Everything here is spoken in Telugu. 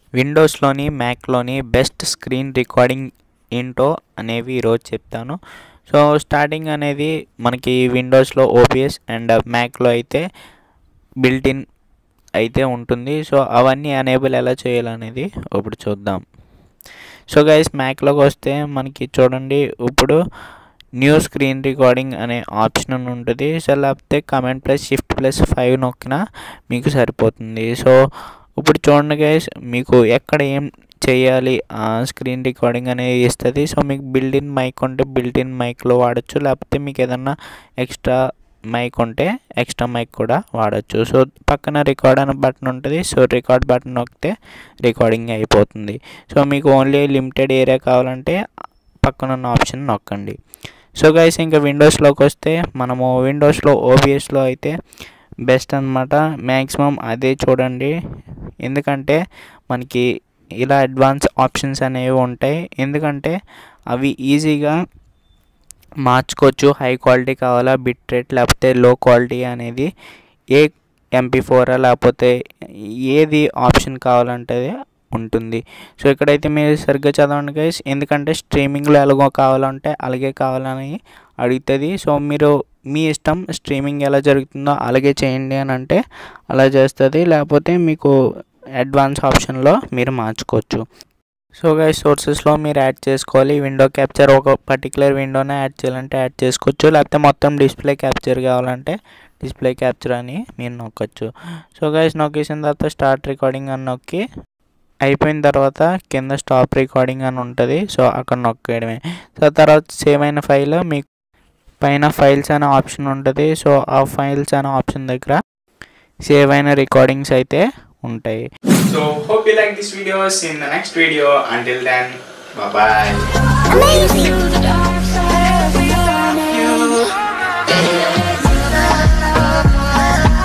విండోస్లోని మ్యాక్లోని బెస్ట్ స్క్రీన్ రికార్డింగ్ ఏంటో అనేవి ఈరోజు చెప్తాను సో స్టార్టింగ్ అనేది మనకి విండోస్లో ఓబిఎస్ అండ్ మ్యాక్లో అయితే బిల్టిన్ అయితే ఉంటుంది సో అవన్నీ అనేబుల్ ఎలా చేయాలనేది ఇప్పుడు చూద్దాం సో గైస్ మ్యాక్లోకి వస్తే మనకి చూడండి ఇప్పుడు న్యూ స్క్రీన్ రికార్డింగ్ అనే ఆప్షన్ అని ఉంటుంది సో లేకపోతే command plus shift plus five నొక్కినా మీకు సరిపోతుంది సో ఇప్పుడు చూడండి గైస్ మీకు ఎక్కడ ఏం చేయాలి స్క్రీన్ రికార్డింగ్ అనేది ఇస్తుంది సో మీకు బిల్డిన్ మైక్ ఉంటే బిల్డిన్ మైక్లో వాడచ్చు లేకపోతే మీకు ఏదన్నా ఎక్స్ట్రా మైక్ ఉంటే ఎక్స్ట్రా మైక్ కూడా వాడచ్చు సో పక్కన రికార్డ్ అనే బటన్ ఉంటుంది సో రికార్డ్ బటన్ నొక్కితే రికార్డింగ్ అయిపోతుంది సో మీకు ఓన్లీ లిమిటెడ్ ఏరియా కావాలంటే పక్కన ఉన్న ఆప్షన్ నొక్కండి సో గైస్ ఇంకా విండోస్లోకి వస్తే మనము విండోస్లో ఓబిఎస్లో అయితే బెస్ట్ అనమాట మ్యాక్సిమం అదే చూడండి ఎందుకంటే మనకి ఇలా అడ్వాన్స్ ఆప్షన్స్ అనేవి ఉంటాయి ఎందుకంటే అవి ఈజీగా మార్చుకోవచ్చు హై క్వాలిటీ కావాలా బిట్ రేట్ లేకపోతే లో క్వాలిటీ అనేది ఏ ఎంపీ ఫోరా లేకపోతే ఏది ఆప్షన్ కావాలంటే ఉంటుంది సో ఇక్కడైతే మీరు సరిగ్గా చదవండి గైస్ ఎందుకంటే స్ట్రీమింగ్లో ఎలాగో కావాలంటే అలాగే కావాలని అడుగుతుంది సో మీరు మీ ఇష్టం స్ట్రీమింగ్ ఎలా జరుగుతుందో అలాగే చేయండి అని అంటే అలా చేస్తుంది లేకపోతే మీకు అడ్వాన్స్ ఆప్షన్లో మీరు మార్చుకోవచ్చు సో గైస్ సోర్సెస్లో మీరు యాడ్ చేసుకోవాలి విండో క్యాప్చర్ ఒక పర్టికులర్ విండోనే యాడ్ చేయాలంటే యాడ్ చేసుకోవచ్చు లేకపోతే మొత్తం డిస్ప్లే క్యాప్చర్ కావాలంటే డిస్ప్లే క్యాప్చర్ అని మీరు నొక్కొచ్చు సో గైస్ నొక్కేసిన తర్వాత స్టార్ట్ రికార్డింగ్ అని నొక్కి అయిపోయిన తర్వాత కింద స్టాప్ రికార్డింగ్ అని ఉంటుంది సో అక్కడ నొక్కేయడమే సో తర్వాత సేవ్ అయిన ఫైల్ మీకు పైన ఫైల్స్ అనే ఆప్షన్ ఉంటుంది సో ఆ ఫైల్స్ అనే ఆప్షన్ దగ్గర సేవ్ అయిన రికార్డింగ్స్ అయితే ఉంటాయి So hope you like this video. See you in the next video. Until then, bye bye. Amazing.